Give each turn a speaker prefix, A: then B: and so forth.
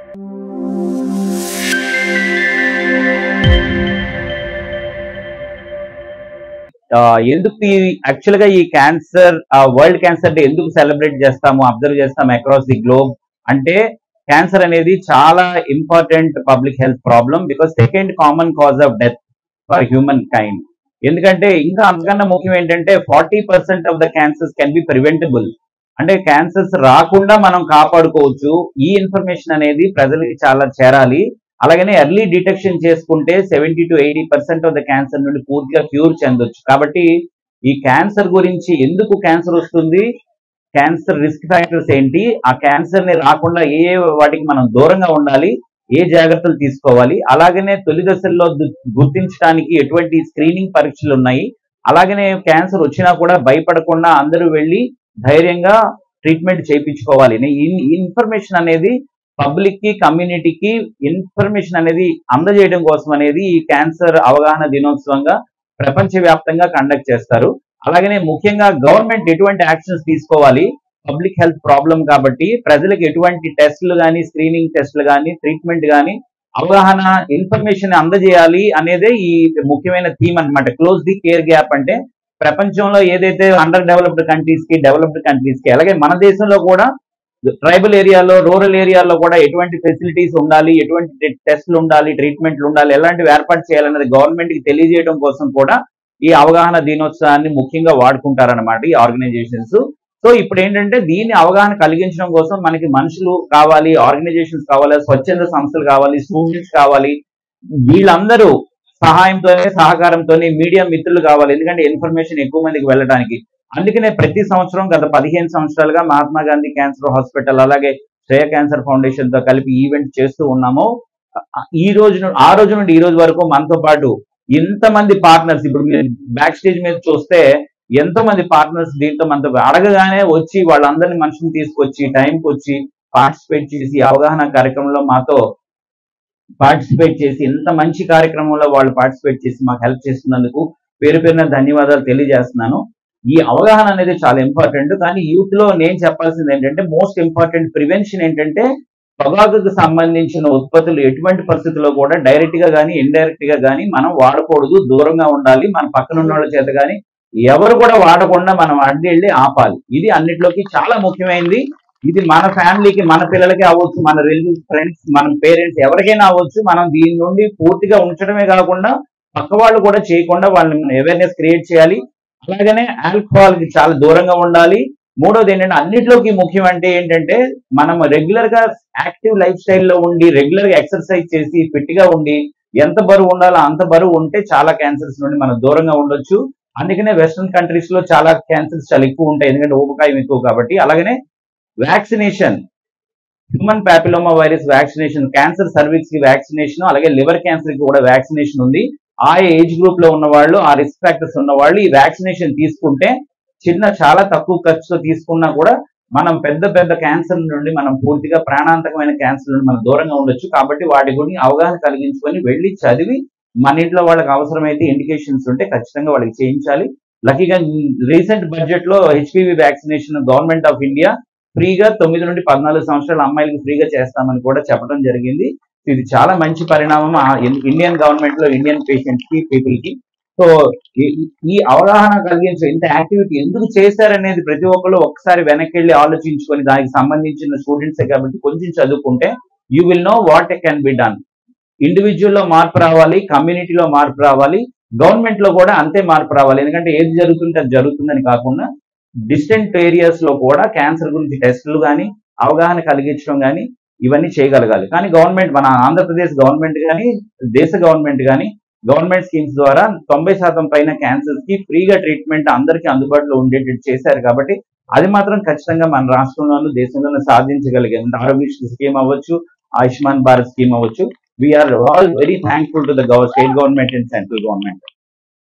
A: ఆ, ఎందుకు ఈ యాక్చువల్ గా ఈ క్యాన్సర్ వరల్డ్ క్యాన్సర్ డే ఎందుకు సెలబ్రేట్ చేస్తాము అబ్జర్వ్ చేస్తాము అక్రాస్ ది గ్లోబ్ అంటే క్యాన్సర్ అనేది చాలా important public health problem because second common cause of death for humankind ఎందుకంటే ఇంకా అంతకన్నా ముఖ్యం ఏంటంటే forty percent of the cancers can be preventable అంటే క్యాన్సర్స్ రాకుండా మనం కాపాడుకోవచ్చు ఈ ఇన్ఫర్మేషన్ అనేది ప్రజలకి చాలా చేరాలి అలాగనే ఎర్లీ డిటెక్షన్ చేసుకుంటే seventy to eighty percent of the cancer నుండి పూర్తిగా క్యూర్ చెందొచ్చు కాబట్టి ఈ క్యాన్సర్ గురించి ఎందుకు క్యాన్సర్ వస్తుంది క్యాన్సర్ రిస్క్ ఫ్యాక్టర్స్ ఏంటి ఆ క్యాన్సర్ ని రాకుండా ఏ ఏ వాటికి మనం దూరంగా ఉండాలి ఏ జాగ్రత్తలు తీసుకోవాలి అలాగనే తొలి దశల్లో గు- గుర్తించడానికి ఎటువంటి స్క్రీనింగ్ పరీక్షలు ఉన్నాయి అలాగనే క్యాన్సర్ వచ్చినా కూడా భయపడకుండా అందరూ వెళ్ళి ధైర్యంగా ట్రీట్మెంట్ చేయించుకోవాలి ఈ ఇన్ఫర్మేషన్ అనేది పబ్లిక్ కి కమ్యూనిటీకి ఇన్ఫర్మేషన్ అనేది అందజేయడం కోసం అనేది ఈ క్యాన్సర్ అవగాహన దినోత్సవంగా ప్రపంచవ్యాప్తంగా కండక్ట్ చేస్తారు అలాగనే ముఖ్యంగా గవర్నమెంట్ ఎటువంటి యాక్షన్స్ తీసుకోవాలి పబ్లిక్ హెల్త్ ప్రాబ్లం కాబట్టి ప్రజలకు ఎటువంటి టెస్టులు కానీ స్క్రీనింగ్ టెస్టులు కానీ ట్రీట్మెంట్ కానీ అవగాహన ఇన్ఫర్మేషన్ అందజేయాలి అనేదే ఈ ముఖ్యమైన థీమ్ అన్నమాట క్లోజ్ ది కేర్ గ్యాప్ అంటే ప్రపంచంలో ఏదైతే అండర్ డెవలప్డ్ కంట్రీస్ కి డెవలప్డ్ కంట్రీస్ కి అలాగే మన దేశంలో కూడా ట్రైబల్ ఏరియాలో రూరల్ ఏరియాలో కూడా ఎటువంటి ఫెసిలిటీస్ ఉండాలి ఎటువంటి టెస్టులు ఉండాలి ట్రీట్మెంట్లు ఉండాలి ఎలాంటివి ఏర్పాటు చేయాలన్నది గవర్నమెంట్ కి తెలియజేయడం కోసం కూడా ఈ అవగాహన దినోత్సవాన్ని ముఖ్యంగా వాడుకుంటారన్నమాట ఈ ఆర్గనైజేషన్స్ సో ఇప్పుడు ఏంటంటే దీన్ని అవగాహన కలిగించడం కోసం మనకి మనుషులు కావాలి ఆర్గనైజేషన్స్ కావాలి స్వచ్ఛంద సంస్థలు కావాలి స్టూడెంట్స్ కావాలి వీళ్ళందరూ సహాయంతోనే సహకారంతోనే మీడియా మిత్రులు కావాలి ఎందుకంటే ఇన్ఫర్మేషన్ ఎక్కువ మందికి వెళ్ళడానికి అందుకనే ప్రతి సంవత్సరం గత పదిహేను సంవత్సరాలుగా మహాత్మా గాంధీ క్యాన్సర్ హాస్పిటల్ అలాగే శ్రేయ క్యాన్సర్ ఫౌండేషన్ తో కలిపి ఈవెంట్ చేస్తూ ఉన్నాము ఈ రోజు ను- ఆ రోజు నుండి ఈ రోజు వరకు మనతో పాటు ఇంతమంది పార్ట్నర్స్ ఇప్పుడు మీరు బ్యాక్ స్టేజ్ మీద చూస్తే ఎంతో మంది పార్ట్నర్స్ దీంతో మనతో అడగగానే వచ్చి వాళ్ళందరినీ మనుషులు తీసుకొచ్చి టైంకి వచ్చి పార్టిసిపేట్ చేసి అవగాహన కార్యక్రమంలో మాతో పార్టిసిపేట్ చేసి ఇంత మంచి కార్యక్రమంలో వాళ్ళు పార్టిసిపేట్ చేసి మాకు హెల్ప్ చేస్తున్నందుకు పేరు పేరున ధన్యవాదాలు తెలియజేస్తున్నాను ఈ అవగాహన అనేది చాలా ఇంపార్టెంట్ కానీ యూత్ లో నేను చెప్పాల్సింది ఏంటంటే మోస్ట్ ఇంపార్టెంట్ ప్రివెన్షన్ ఏంటంటే పొగాకుకు సంబంధించిన ఉత్పత్తులు ఎటువంటి పరిస్థితుల్లో కూడా డైరెక్ట్ గా కానీ ఇండైరెక్ట్ గా కానీ మనం వాడకూడదు దూరంగా ఉండాలి మన పక్కన ఉన్న వాళ్ళ చేత కానీ ఎవరు కూడా వాడకుండా మనం అడ్డు వెళ్ళి ఆపాలి ఇది అన్నిట్లోకి చాలా ముఖ్యమైనది ఇది మన ఫ్యామిలీకి మన పిల్లలకి అవ్వచ్చు మన రిలేటివ్స్ ఫ్రెండ్స్ మన పేరెంట్స్ ఎవరికైనా అవ్వచ్చు మనం దీని నుండి పూర్తిగా ఉంచడమే కాకుండా పక్క వాళ్ళు కూడా చేయకుండా వాళ్ళని అవేర్నెస్ క్రియేట్ చేయాలి అలాగనే ఆల్కహాల్ కి చాలా దూరంగా ఉండాలి మూడోది ఏంటంటే అన్నిట్లోకి ముఖ్యం అంటే ఏంటంటే మనం రెగ్యులర్ గా యాక్టివ్ లైఫ్ స్టైల్లో ఉండి రెగ్యులర్ గా ఎక్సర్సైజ్ చేసి ఫిట్ గా ఉండి ఎంత బరువు ఉండాలో అంత బరువు ఉంటే చాలా క్యాన్సర్స్ నుండి మనం దూరంగా ఉండొచ్చు అందుకనే వెస్ట్రన్ కంట్రీస్ లో చాలా క్యాన్సర్స్ చాలా ఎక్కువ ఉంటాయి ఎందుకంటే ఊబకాయం ఎక్కువ కాబట్టి అలాగనే vaccination human papilloma virus vaccination cancer cervix కి వ్యాక్సినేషన్ అలాగే లివర్ క్యాన్సర్ కి కూడా వ్యాక్సినేషన్ ఉంది ఆ ఏజ్ గ్రూప్ లో ఉన్న వాళ్ళు ఆ రిస్క్ ఫ్యాక్టర్స్ ఉన్న వాళ్ళు ఈ వ్యాక్సినేషన్ తీసుకుంటే చిన్న చాలా తక్కువ ఖర్చుతో తీసుకున్నా కూడా మనం పెద్ద పెద్ద క్యాన్సర్ నుండి మనం పూర్తిగా ప్రాణాంతకమైన క్యాన్సర్ నుండి మనం దూరంగా ఉండొచ్చు కాబట్టి వాటి గురించి అవగాహన కలిగించుకొని వెళ్ళి చదివి మన ఇంట్లో వాళ్ళకి అవసరమైతే ఇండికేషన్స్ ఉంటే ఖచ్చితంగా వాళ్ళకి చేయించాలి లక్కీగా రీసెంట్ బడ్జెట్ లో HPV vaccination government of India ఫ్రీగా తొమ్మిది నుండి పద్నాలుగు సంవత్సరాల అమ్మాయిలకు ఫ్రీగా చేస్తామని కూడా చెప్పడం జరిగింది ఇది చాలా మంచి పరిణామం ఆ ఇన్- ఇండియన్ గవర్నమెంట్ లో ఇండియన్ పేషెంట్స్ కి పీపుల్ కి సో ఈ- ఈ అవగాహన కలిగించే ఇంత యాక్టివిటీ ఎందుకు చేశారనేది ప్రతి ఒక్కరు ఒకసారి వెనక్కి వెళ్ళి ఆలోచించుకొని దానికి సంబంధించిన స్టూడెంట్సే కాబట్టి కొంచెం చదువుకుంటే you will know what can be done individual లో మార్పు రావాలి కమ్యూనిటీలో మార్పు రావాలి గవర్నమెంట్ లో కూడా అంతే మార్పు రావాలి ఎందుకంటే ఏది జరుగుతుంటే అది జరుగుతుందని కాకుండా డిస్టెంట్ ఏరియాస్ లో కూడా క్యాన్సర్ గురించి టెస్టులు కానీ అవగాహన కలిగించడం కానీ ఇవన్నీ చేయగలగాలి కానీ గవర్నమెంట్ మన ఆంధ్రప్రదేశ్ గవర్నమెంట్ కానీ దేశ గవర్నమెంట్ కానీ గవర్నమెంట్ స్కీమ్స్ ద్వారా తొంభై శాతం పైన క్యాన్సర్స్ కి ఫ్రీగా ట్రీట్మెంట్ అందరికీ అందుబాటులో ఉండేటట్టు చేశారు కాబట్టి అది మాత్రం ఖచ్చితంగా మన రాష్ట్రంలోనూ దేశంలోనూ సాధించగలిగాం ఆరోగ్య స్కీమ్ అవ్వచ్చు ఆయుష్మాన్ భారత్ స్కీమ్ అవ్వచ్చు we are all very thankful to the state government and central government